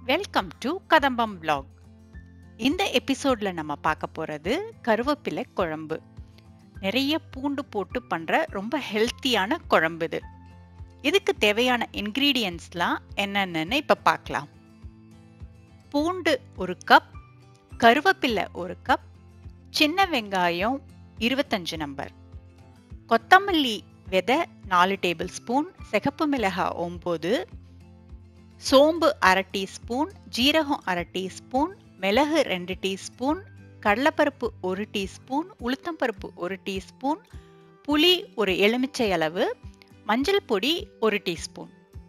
Welcome to கதம்பம் vlog இந்த எபிசோட்ல நம்ம பார்க்க போறது கருவேப்பிலை குழம்பு நிறைய பூண்டு போட்டு பண்ற ரொம்ப ஹெல்த்தியான குழம்பு இது இதுக்கு தேவையான இன்கிரீடியன்ஸ்லாம் என்னென்னு இப்ப பார்க்கலாம் பூண்டு ஒரு கப் கருவேப்பிலை ஒரு கப் சின்ன வெங்காயம் இருபத்தஞ்சு நம்பர் கொத்தமல்லி விதை நாலு டேபிள் ஸ்பூன் சிகப்பு மிளகாய் ஒம்பது சோம்பு அரை டீஸ்பூன் ஜீரகம் அரை டீஸ்பூன் மிளகு ரெண்டு டீஸ்பூன் கடலைப்பருப்பு ஒரு டீஸ்பூன் உளுத்தம்பருப்பு ஒரு டீஸ்பூன் புளி ஒரு எலுமிச்சை அளவு மஞ்சள் பொடி ஒரு டீஸ்பூன்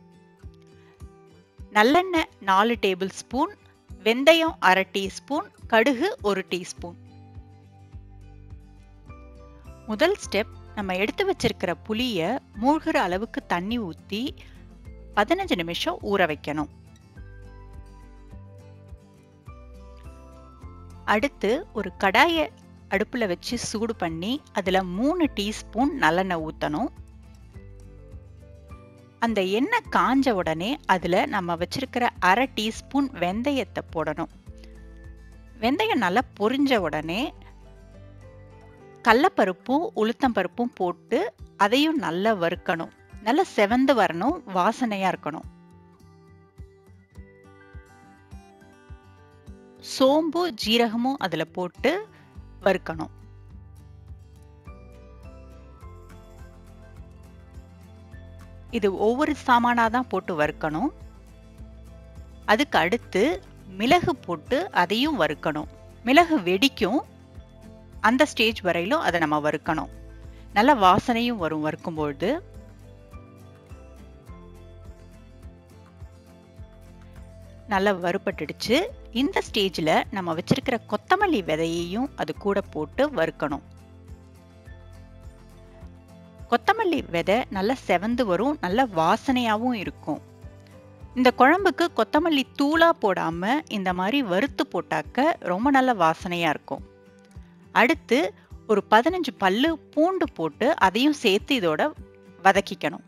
நல்லெண்ணெய் நாலு டேபிள் ஸ்பூன் வெந்தயம் அரை டீஸ்பூன் கடுகு ஒரு டீஸ்பூன் முதல் ஸ்டெப் நம்ம எடுத்து வச்சிருக்கிற புளிய மூழ்கிற அளவுக்கு தண்ணி ஊற்றி பதினஞ்சு நிமிஷம் ஊற வைக்கணும் அடுத்து ஒரு கடாயை அடுப்பில் வச்சு சூடு பண்ணி அதில் மூணு டீஸ்பூன் நல்லெண்ணெய் ஊற்றணும் அந்த எண்ணெய் காஞ்ச உடனே அதில் நம்ம வச்சிருக்கிற அரை டீஸ்பூன் வெந்தயத்தை போடணும் வெந்தயம் நல்லா பொரிஞ்ச உடனே கடலப்பருப்பும் உளுத்தம்பருப்பும் போட்டு அதையும் நல்லா வறுக்கணும் நல்லா செவந்து வரணும் வாசனையா இருக்கணும் சோம்பு ஜீரகமும் அதுல போட்டு வறுக்கணும் இது ஒவ்வொரு சாமானா தான் போட்டு வறுக்கணும் அதுக்கு அடுத்து மிளகு போட்டு அதையும் வறுக்கணும் மிளகு வெடிக்கும் அந்த ஸ்டேஜ் வரையிலும் அதை நம்ம வறுக்கணும் நல்ல வாசனையும் வரும் வறுக்கும்பொழுது நல்லா வறுபட்டுடுச்சு இந்த ஸ்டேஜில் நம்ம வச்சிருக்கிற கொத்தமல்லி விதையையும் அது கூட போட்டு வறுக்கணும் கொத்தமல்லி விதை நல்லா செவந்து வரும் நல்ல வாசனையாகவும் இருக்கும் இந்த குழம்புக்கு கொத்தமல்லி தூளா போடாம இந்த மாதிரி வறுத்து போட்டாக்க ரொம்ப நல்ல வாசனையா இருக்கும் அடுத்து ஒரு பதினஞ்சு பல்லு பூண்டு போட்டு அதையும் சேர்த்து இதோட வதக்கிக்கணும்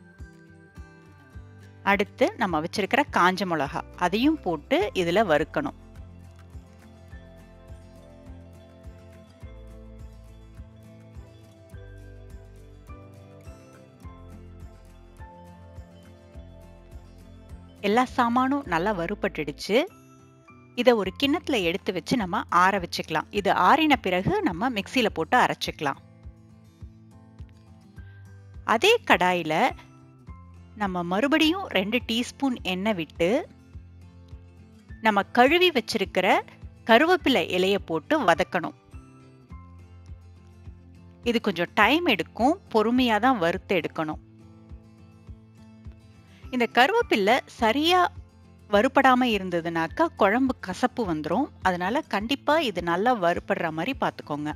அடுத்து நம்ம வச்சிருக்கிற காஞ்ச மிளகா அதையும் போட்டு இதுல வறுக்கணும் எல்லா சாமானும் நல்லா வறுபட்டுடுச்சு இதை ஒரு கிண்ணத்துல எடுத்து வச்சு நம்ம ஆற வச்சுக்கலாம் இது ஆறின பிறகு நம்ம மிக்சியில போட்டு அரைச்சிக்கலாம் அதே கடாயில நம்ம மறுபடியும் ரெண்டு டீஸ்பூன் எண்ணெய் விட்டு நம்ம கழுவி வச்சிருக்கிற கருவேப்பிலை இலைய போட்டு வதக்கணும் இது கொஞ்சம் டைம் எடுக்கும் பொறுமையா தான் வறுத்து எடுக்கணும் இந்த கருவேப்பிலை சரியா வறுபடாம இருந்ததுனாக்கா குழம்பு கசப்பு வந்துடும் அதனால கண்டிப்பா இது நல்லா வறுபடுற மாதிரி பார்த்துக்கோங்க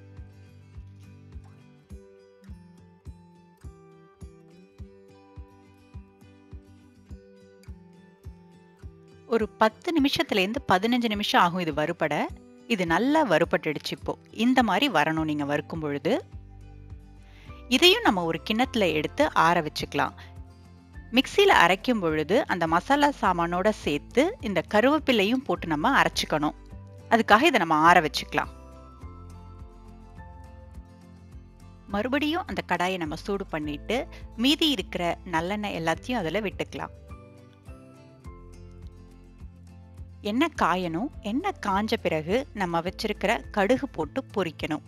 ஒரு பத்து நிமிஷத்துலேருந்து பதினஞ்சு நிமிஷம் ஆகும் இது வறுபட இது நல்லா வறுபட்டுடுச்சு இப்போ இந்த மாதிரி வரணும் நீங்க வறுக்கும் பொழுது இதையும் நம்ம ஒரு கிண்ணத்துல எடுத்து ஆற வச்சுக்கலாம் மிக்சியில் அரைக்கும் பொழுது அந்த மசாலா சாமானோட சேர்த்து இந்த கருவேப்பிலையும் போட்டு நம்ம அரைச்சிக்கணும் அதுக்காக இதை நம்ம ஆற வச்சுக்கலாம் மறுபடியும் அந்த கடாயை நம்ம சூடு பண்ணிட்டு மீதி இருக்கிற நல்லெண்ணெய் எல்லாத்தையும் அதில் விட்டுக்கலாம் எண்ணெய் காயணும் எண்ணெய் காஞ்ச பிறகு நம்ம வச்சிருக்கிற கடுகு போட்டு பொரிக்கணும்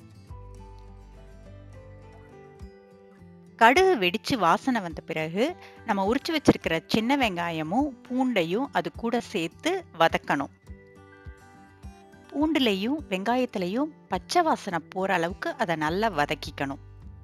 கடுகு வெடிச்சு வாசனை வந்த பிறகு நம்ம உரிச்சு வச்சிருக்கிற சின்ன வெங்காயமும் பூண்டையும் அது கூட சேர்த்து வதக்கணும் பூண்டுலையும் வெங்காயத்திலையும் பச்சை வாசனை போற அளவுக்கு அதை நல்லா வதக்கிக்கணும்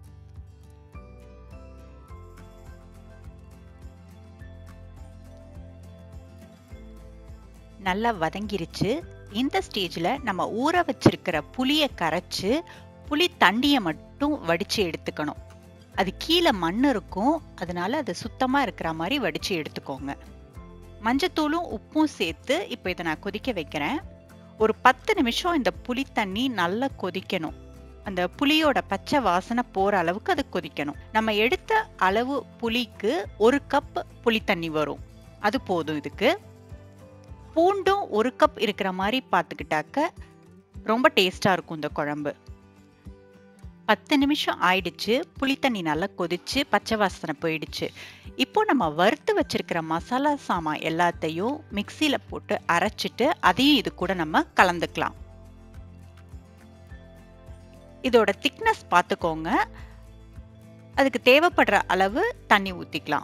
நல்லா வதங்கிருச்சு இந்த ஸ்டேஜில் நம்ம ஊற வச்சிருக்கிற புளியை கரைச்சு புளி தண்ணியை மட்டும் வடிச்சு எடுத்துக்கணும் அது கீழே மண் இருக்கும் அதனால அது சுத்தமாக இருக்கிற மாதிரி வடிச்சு எடுத்துக்கோங்க மஞ்சத்தூளும் உப்பும் சேர்த்து இப்போ இதை நான் கொதிக்க வைக்கிறேன் ஒரு பத்து நிமிஷம் இந்த புளி தண்ணி நல்லா கொதிக்கணும் அந்த புளியோட பச்சை வாசனை போற அளவுக்கு அது கொதிக்கணும் நம்ம எடுத்த அளவு புளிக்கு ஒரு கப் புளி தண்ணி வரும் அது போதும் இதுக்கு பூண்டும் ஒரு கப் இருக்கிற மாதிரி பார்த்துக்கிட்டாக்க ரொம்ப டேஸ்டா இருக்கும் இந்த குழம்பு பத்து நிமிஷம் ஆயிடுச்சு புளித்தண்ணி நல்லா கொதிச்சு பச்சை வாசனை போயிடுச்சு இப்போ நம்ம வறுத்து வச்சிருக்கிற மசாலா சாமான் எல்லாத்தையும் மிக்சியில போட்டு அரைச்சிட்டு அதையும் இது கூட நம்ம கலந்துக்கலாம் இதோட திக்னஸ் பார்த்துக்கோங்க அதுக்கு தேவைப்படுற அளவு தண்ணி ஊத்திக்கலாம்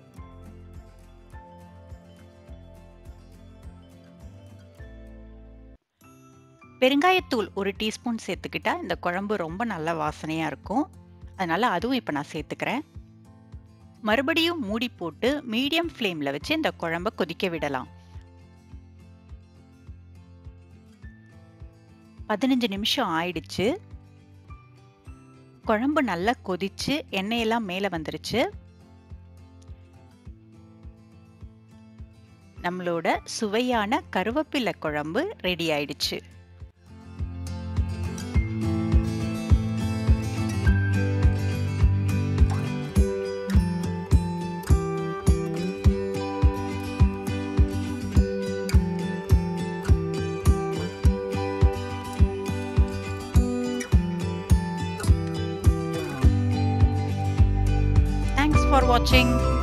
பெருங்காயத்தூள் ஒரு டீஸ்பூன் சேர்த்துக்கிட்டா இந்த குழம்பு ரொம்ப நல்ல வாசனையா இருக்கும் அதனால அதுவும் இப்போ நான் சேர்த்துக்கிறேன் மறுபடியும் மூடி போட்டு மீடியம் ஃப்ளேம்ல வச்சு இந்த குழம்ப கொதிக்க விடலாம் பதினஞ்சு நிமிஷம் ஆயிடுச்சு குழம்பு நல்லா கொதிச்சு எண்ணெயெல்லாம் மேலே வந்துருச்சு நம்மளோட சுவையான கருவேப்பிலை குழம்பு ரெடி ஆயிடுச்சு Thanks for watching.